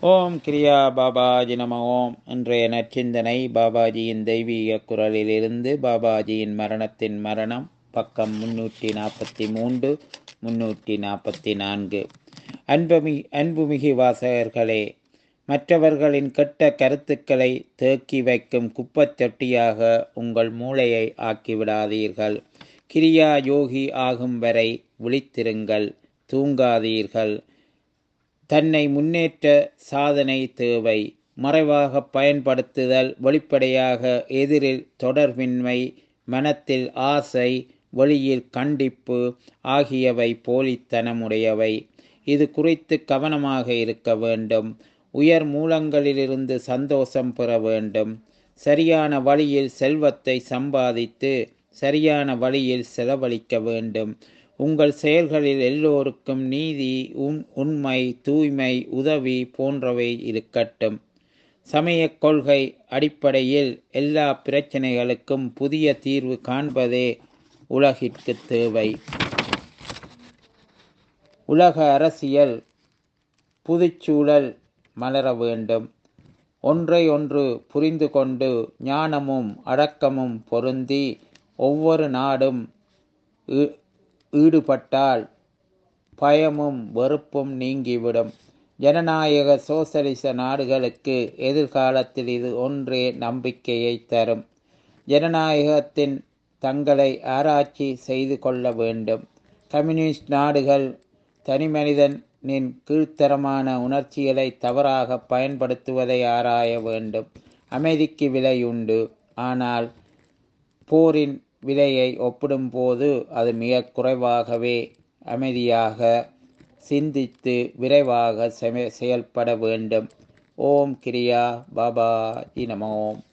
ஓம் கிரியா பாபாஜி நம ஓம் இன்றைய நற்சிந்தனை பாபாஜியின் தெய்வீக குரலிலிருந்து பாபாஜியின் மரணத்தின் மரணம் பக்கம் முன்னூற்றி நாற்பத்தி மூன்று முன்னூற்றி நாற்பத்தி நான்கு அன்புமி அன்புமிகு வாசகர்களே மற்றவர்களின் கெட்ட கருத்துக்களை தேக்கி வைக்கும் குப்பத்தொட்டியாக உங்கள் மூளையை ஆக்கிவிடாதீர்கள் கிரியா யோகி ஆகும் வரை விழித்திருங்கள் தூங்காதீர்கள் தன்னை முன்னேற்ற சாதனை தேவை மறைவாக பயன்படுத்துதல் வெளிப்படையாக எதிரில் தொடர்பின்மை மனத்தில் ஆசை வெளியில் கண்டிப்பு ஆகியவை போலித்தனமுடையவை இது குறித்து கவனமாக இருக்க வேண்டும் உயர் மூலங்களிலிருந்து சந்தோஷம் பெற வேண்டும் சரியான வழியில் செல்வத்தை சம்பாதித்து சரியான வழியில் செலவழிக்க வேண்டும் உங்கள் செயல்களில் எல்லோருக்கும் நீதி உண் உண்மை தூய்மை உதவி போன்றவை இருக்கட்டும் சமய கொள்கை அடிப்படையில் எல்லா பிரச்சனைகளுக்கும் புதிய தீர்வு காண்பதே உலகிற்கு தேவை உலக அரசியல் புதுச்சூழல் மலர வேண்டும் ஒன்றை ஒன்று புரிந்து கொண்டு ஞானமும் அடக்கமும் பொருந்தி ஒவ்வொரு நாடும் ஈடுபட்டால் பயமும் வெறுப்பும் நீங்கிவிடும் ஜனநாயக சோசலிச நாடுகளுக்கு எதிர்காலத்தில் இது ஒன்றே நம்பிக்கையை தரும் ஜனநாயகத்தின் தங்களை ஆராய்ச்சி செய்து கொள்ள வேண்டும் கம்யூனிஸ்ட் நாடுகள் தனிமனிதனின் கீழ்த்தரமான உணர்ச்சிகளை தவறாக பயன்படுத்துவதை ஆராய வேண்டும் அமைதிக்கு விலை உண்டு ஆனால் போரின் விலையை ஒப்பிடும்போது அது மிக குறைவாகவே அமைதியாக சிந்தித்து விரைவாக செயல்பட வேண்டும் ஓம் கிரியா பாபா நமோம்